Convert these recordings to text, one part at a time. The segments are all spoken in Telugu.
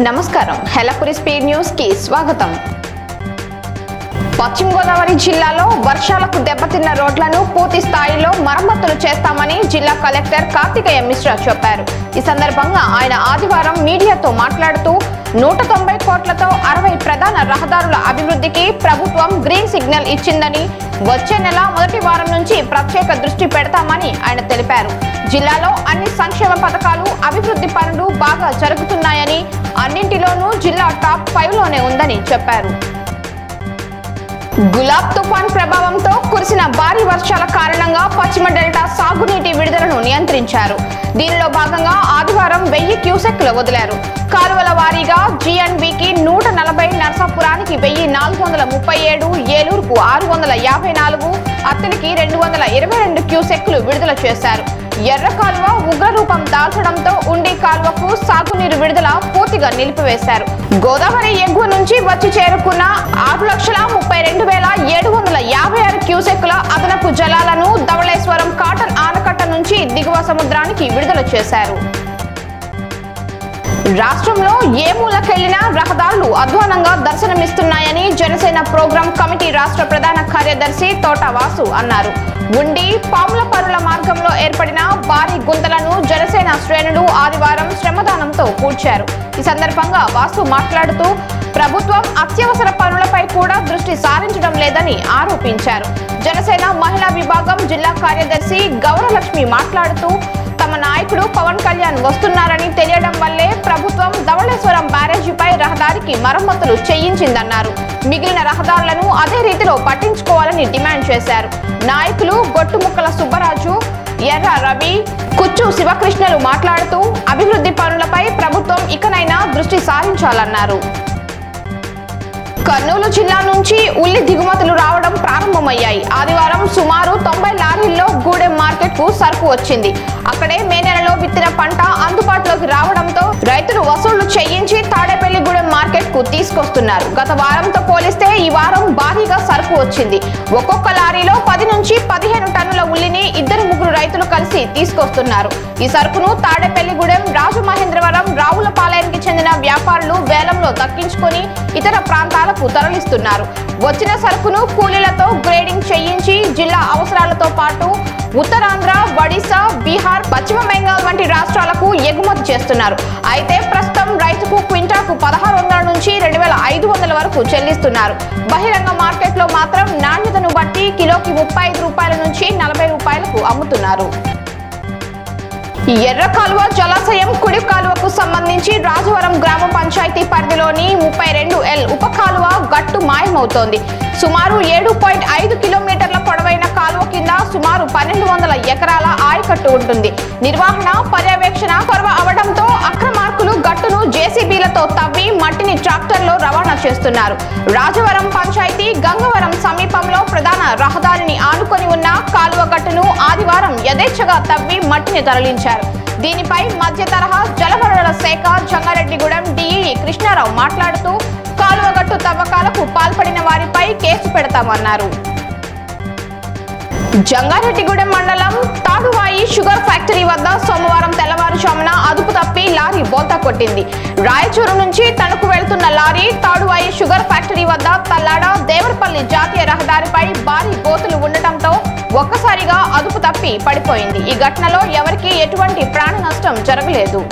నమస్కారం హెలపురి స్పీడ్ న్యూస్ కి స్వాగతం పశ్చిమ గోదావరి జిల్లాలో వర్షాలకు దెబ్బతిన్న రోడ్లను పూర్తి స్థాయిలో మరమ్మతులు చేస్తామని జిల్లా కలెక్టర్ కార్తికేయ మిశ్రా చెప్పారు ఈ సందర్భంగా ఆయన ఆదివారం మీడియాతో మాట్లాడుతూ నూట తొంభై కోట్లతో అరవై ప్రధాన రహదారుల అభివృద్ధికి ప్రభుత్వం గ్రీన్ సిగ్నల్ ఇచ్చిందని వచ్చే నెల మొదటి వారం నుంచి ప్రత్యేక దృష్టి పెడతామని ఆయన తెలిపారు జిల్లాలో అన్ని సంక్షేమ పథకాలు అభివృద్ధి పనులు బాగా జరుగుతున్నాయని అన్నింటిలోనూ జిల్లా టాప్ ఫైవ్ లోనే ఉందని చెప్పారు గులాబ్ తుఫాన్ ప్రభావంతో కురిసిన భారీ వర్షాల కారణంగా పశ్చిమ డెల్టా సాగునీటి విడుదలను నియంత్రించారు దీనిలో భాగంగా ఆదివారం వెయ్యి క్యూసెక్లు వదిలారు కాలువల వారీగా జిఎన్బికి నూట నలభై నర్సాపురానికి వెయ్యి నాలుగు వందల ముప్పై ఏడు ఏలూరుకు ఆరు వందల యాభై నాలుగు అత్తలికి రెండు వందల ఇరవై రెండు క్యూసెక్లు విడుదల చేశారు ఎర్ర కాలువ ఉగ్రరూపం దాల్చడంతో ఉండి కాలువకు సాగునీరు విడుదల పూర్తిగా నిలిపివేశారు గోదావరి ఎగువ నుంచి వచ్చి చేరుకున్న ఆరు లక్షల ముప్పై రెండు వేల ఏడు వందల యాభై ఆరు క్యూసెక్కుల అదనపు జలాలను ధవళేశ్వరం కాటన్ ఆనకట్ట నుంచి దిగువ సముద్రానికి విడుదల చేశారు రాష్ట్రంలో ఏ మూలకెళ్లినా రహదారులు అధ్వానంగా దర్శనమిస్తున్నాయని జనసేన ప్రోగ్రాం కమిటీ రాష్ట్ర ప్రధాన కార్యదర్శి తోట వాసు అన్నారు ఉండి పాముల పరుల మార్గంలో ఏర్పడిన భారీ గుంతలను జనసేన శ్రేణులు ఆదివారం శ్రమదానంతో పూడ్చారు ఈ సందర్భంగా వాసు మాట్లాడుతూ ప్రభుత్వం అత్యవసర పనులపై కూడా దృష్టి సారించడం లేదని ఆరోపించారు జనసేన మహిళా విభాగం జిల్లా కార్యదర్శి గౌరలక్ష్మి మాట్లాడుతూ తమ నాయకుడు పవన్ కళ్యాణ్ వస్తున్నారని తెలియడం వల్లే ప్రభుత్వం ధవళేశ్వరం బ్యారేజీపై రహదారికి మరమ్మతులు చేయించిందన్నారు మిగిలిన రహదారులను అదే రీతిలో పట్టించుకోవాలని డిమాండ్ చేశారు నాయకులు గొట్టుముక్కల సుబ్బరాజు ఎర్ర రవి కుచ్చు శివకృష్ణలు మాట్లాడుతూ అభివృద్ధి పనులపై ప్రభుత్వం ఇకనైనా దృష్టి సారించాలన్నారు కర్నూలు జిల్లా నుంచి ఉల్లి దిగుమతులు రావడం ప్రారంభమయ్యాయి ఆదివారం సుమారు తొంభై లారీల్లో గూడెం మార్కెట్ కు సరుకు వచ్చింది అక్కడే మే నెలలో విత్తిన పంట అందుబాటులోకి రావడంతో రైతులు వసూళ్లు చేయించి తాడేపల్లిగూడెం మార్కెట్ కు తీసుకొస్తున్నారు గత వారంతో పోలిస్తే ఈ వారం భారీగా సరుకు వచ్చింది ఒక్కొక్క లారీలో పది నుంచి పదిహేను టన్నుల ఉల్లిని ఇద్దరు ముగ్గురు రైతులు కలిసి తీసుకొస్తున్నారు ఈ సరుకును తాడేపల్లిగూడెం రాజమహేంద్రవరం రావులపాలయానికి చెందిన వ్యాపారులు వేలంలో దక్కించుకొని ఇతర ప్రాంతాలకు తరలిస్తున్నారు వచ్చిన సరుకును కూలీలతో గ్రేడింగ్ చేయించి జిల్లా అవసరాలతో పాటు ఉత్తరాంధ్ర ఒడిశా బీహార్ పశ్చిమ బెంగాల్ వంటి రాష్ట్రాలకు ఎగుమతి చేస్తున్నారు అయితే ప్రస్తుతం రైతుకు క్వింటాకు పదహారు వందల నుంచి రెండు వేల ఐదు వందల వరకు చెల్లిస్తున్నారు బహిరంగ మార్కెట్లో మాత్రం నాణ్యతను బట్టి కిలోకి ముప్పై ఐదు రూపాయల నుంచి నలభై రూపాయలకు అమ్ముతున్నారు ఈ ఎర్ర కాలువ జలాశయం కుడి కాలువకు సంబంధించి రాజవరం గ్రామ పంచాయతీ పరిధిలోని ముప్పై రెండు ఎల్ ఉప కాలువ గట్టు మాయమవుతోంది సుమారు ఏడు పాయింట్ ఐదు కిలోమీటర్ల పొడవైన కాలువ కింద సుమారు పన్నెండు వందల ఎకరాల ఆయకట్టు ఉంటుంది నిర్వహణ పర్యవేక్షణ కొరవ అవడంతో అక్రమార్కులు గట్టును జేసీబీలతో తవ్వి మట్టిని ట్రాక్టర్లో రవాణా చేస్తున్నారు రాజవరం పంచాయతీ గంగవరం సమీపంలో ప్రధాన రహదారిని ఆనుకొని ఉన్న కాలువ గట్టును ఆదివారం యథేచ్ఛగా తవ్వి మట్టిని తరలించారు దీనిపై మధ్య తరహా జలవనరుల శాఖ జంగారెడ్డిగూడెం డిఈ కృష్ణారావు మాట్లాడుతూ కాలువగట్టు తవ్వకాలకు పాల్పడిన వారిపై కేసు పెడతామన్నారు జంగారెడ్డిగూడెం మండలం తాడువాయి షుగర్ ఫ్యాక్టరీ వద్ద సోమవారం తెల్లవారుజామున అదుపు తప్పి లారీ బోల్తా కొట్టింది రాయచూరు నుంచి తణుకు వెళ్తున్న లారీ తాడువాయి షుగర్ ఫ్యాక్టరీ వద్ద తల్లాడ దేవరపల్లి జాతీయ రహదారిపై భారీ గోతులు ఉండటంతో ఒక్కసారిగా అదుపు తప్పి పడిపోయింది ఈ ఘటనలో ఎవరికీ ఎటువంటి ప్రాణ నష్టం జరగలేదు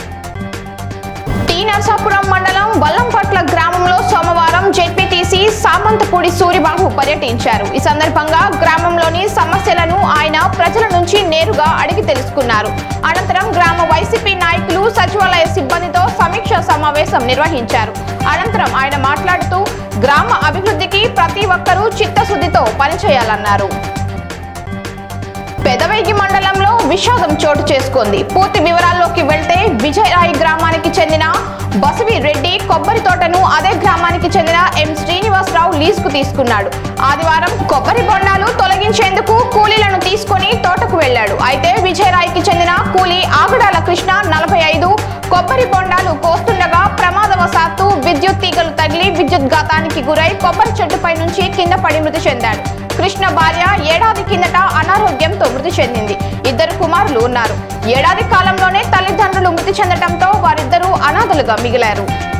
టీ నరసాపురం మండలం వల్లంపట్ల గ్రామంలో సోమవారం జెడ్పీటీసీ సామంతపూడి సూరిబాబు పర్యటించారు ఈ సందర్భంగా గ్రామంలోని సమస్యలను ఆయన ప్రజల నుంచి నేరుగా అడిగి తెలుసుకున్నారు అనంతరం గ్రామ వైసీపీ నాయకులు సచివాలయ సిబ్బందితో సమీక్ష సమావేశం నిర్వహించారు అనంతరం ఆయన మాట్లాడుతూ గ్రామ అభివృద్ధికి ప్రతి ఒక్కరూ చిత్తశుద్ధితో పనిచేయాలన్నారు పెదవేగి మండలంలో విషాదం చోటు చేసుకుంది పూర్తి వివరాల్లోకి వెళ్తే విజయరాయి గ్రామానికి చెందిన బసవి రెడ్డి కొబ్బరి తోటను అదే గ్రామానికి చెందిన ఎం శ్రీనివాసరావు లీజుకు తీసుకున్నాడు ఆదివారం కొబ్బరి బొండాలు తొలగించేందుకు కూలీలను తీసుకొని తోటకు వెళ్లాడు అయితే విజయరాయికి చెందిన కూలీ ఆగడాల కృష్ణ నలభై ఐదు కొబ్బరి బొండాలు కోస్తుండగా ప్రమాదవశాత్తు విద్యుత్ తీగలు తగిలి విద్యుత్ ఘాతానికి గురై కొబ్బరి చెట్టుపై నుంచి కింద పడి మృతి చెందాడు కృష్ణ భార్య ఏడాది కిందట అనారోగ్యంతో మృతి చెందింది ఇద్దరు కుమారులు ఉన్నారు ఏడాది కాలంలోనే తల్లిదండ్రులు మృతి చెందడంతో వారిద్దరూ అనాథలుగా మిగిలారు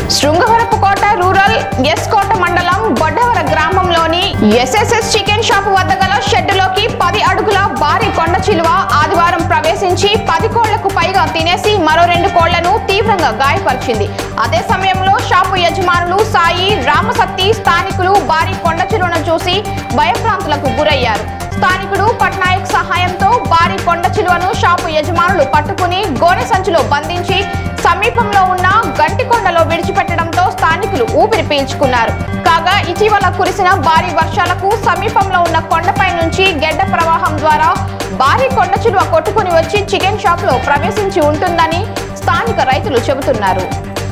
శృంగవరపుకోట రూరల్ ఎస్కోట మండలం బొడ్డవర గ్రామంలోని ఎస్ఎస్ఎస్ చికెన్ షాప్ వద్ద గల షెడ్డులోకి పది అడుగుల భారీ కొండ చిలువ ఆదివారం ప్రవేశించి పది కోళ్లకు పైగా తినేసి మరో రెండు కోళ్లను తీవ్రంగా గాయపరిచింది అదే సమయంలో షాపు యజమానులు సాయి రామసత్తి స్థానికులు భారీ కొండ చిలువను చూసి భయభ్రాంతులకు గురయ్యారు స్థానికుడు పట్నాయక్ సహాయంతో భారీ కొండ చిలువను షాపు యజమానులు పట్టుకుని గోనె సంచిలో బంధించి సమీపంలో ఉన్న గంటికొండలో విడిచిపెట్టడంతో స్థానికులు ఊపిరి పీల్చుకున్నారు కాగా ఇటీవల కురిసిన భారీ వర్షాలకు సమీపంలో ఉన్న కొండపై నుంచి గెడ్డ ప్రవాహం ద్వారా భారీ కొండ చిలువ కొట్టుకుని వచ్చి చికెన్ షాప్ లో ప్రవేశించి ఉంటుందని స్థానిక రైతులు చెబుతున్నారు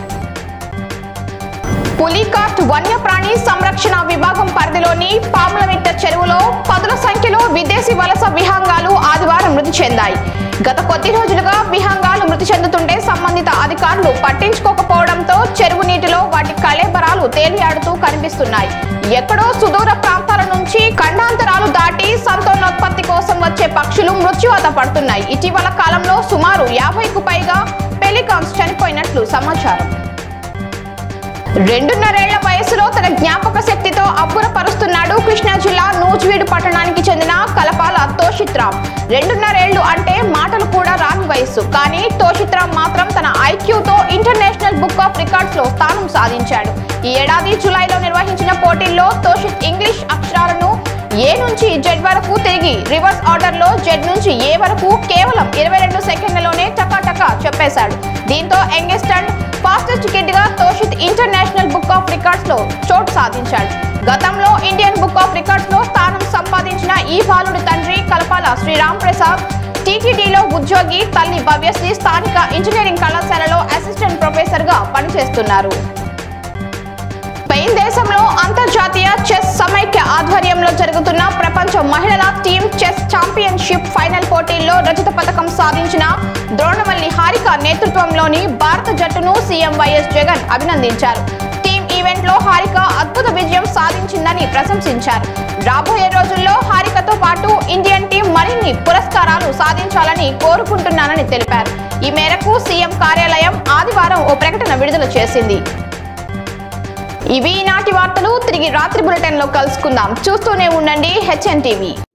పులికాట్ వన్యప్రాణి సంరక్షణ విభాగం పరిధిలోని పాములమిట్ట చెరువులో పదుల సంఖ్యలో విదేశీ వలస విహంగాలు ఆదివారం మృతి చెందాయి గత కొద్ది రోజులుగా విహంగాలు మృతి చెందుతుంటే సంబంధిత అధికారులు పట్టించుకోకపోవడంతో చెరువు నీటిలో వాటి కళేబరాలు తేలియాడుతూ కనిపిస్తున్నాయి ఎక్కడో సుదూర ప్రాంతాల నుంచి ఖండాంతరాలు దాటి సంతానోత్పత్తి కోసం వచ్చే పక్షులు మృత్యువాత పడుతున్నాయి ఇటీవల కాలంలో సుమారు యాభైకు పైగా పెలికాన్స్ చనిపోయినట్లు సమాచారం రెండున్నరేళ్ల వయసులో తన జ్ఞాపక శక్తితో అబ్బురపరుస్తున్నాడు కృష్ణా జిల్లా నూజివీడు పట్టణానికి చెందిన కలపాల తోషిత్ రామ్ రెండున్నరేళ్లు అంటే మాటలు కూడా రాని వయసు కానీ తోషిత్ రామ్ మాత్రం తన ఐక్యూతో ఇంటర్నేషనల్ బుక్ ఆఫ్ రికార్డ్స్ లో స్థానం సాధించాడు ఈ ఏడాది జులైలో నిర్వహించిన పోటీల్లో తోషిత్ ఇంగ్లీష్ అక్షరాలను ఏ నుంచి జెడ్ వరకు తిరిగి రివర్స్ ఆర్డర్ లో జెడ్ నుంచి ఏ వరకు కేవలం ఇరవై రెండు సెకండ్లలోనే టకాటకా చెప్పేశాడు దీంతో యంగెస్ట్ అండ్ ఫాస్టెస్ట్ కిడ్ గా Toshith international book of records లో చోటు సాధించాడు గతంలో ఇండియన్ బుక్ ఆఫ్ రికార్డ్స్ లో స్థానం సంపాదించిన ఈ బాలుడి తండ్రి కల్పాల శ్రీరామ్ ప్రసాద్ టీటీడీలో ఉద్యోగి తల్లి భవ్యశ్రీ స్థానిక ఇంజనీరింగ్ కళాశాలలో అసిస్టెంట్ ప్రొఫెసర్ గా పనిచేస్తున్నారు స్పెయిన్ దేశంలో అంతర్జాతీయ చెస్ సమైక్య ఆధ్వర్యంలో జరుగుతున్న ప్రపంచ మహిళల టీమ్ చెస్ ఛాంపియన్షిప్ ఫైనల్ పోటీల్లో రజత పథకం సాధించిన ద్రోణవల్లి హారిక నేతృత్వంలోని భారత జట్టును సీఎం వైఎస్ జగన్ అభినందించారు టీమ్ ఈవెంట్ లో హారిక అద్భుత విజయం సాధించిందని ప్రశంసించారు రాబోయే రోజుల్లో హారికతో పాటు ఇండియన్ టీం మరిన్ని పురస్కారాలు సాధించాలని కోరుకుంటున్నానని తెలిపారు ఈ మేరకు సీఎం కార్యాలయం ఆదివారం ఓ ప్రకటన విడుదల చేసింది ఇవి ఈనాటి వార్తలు తిరిగి రాత్రి బులెటిన్ లో కలుసుకుందాం చూస్తూనే ఉండండి హెచ్ఎన్ టీవీ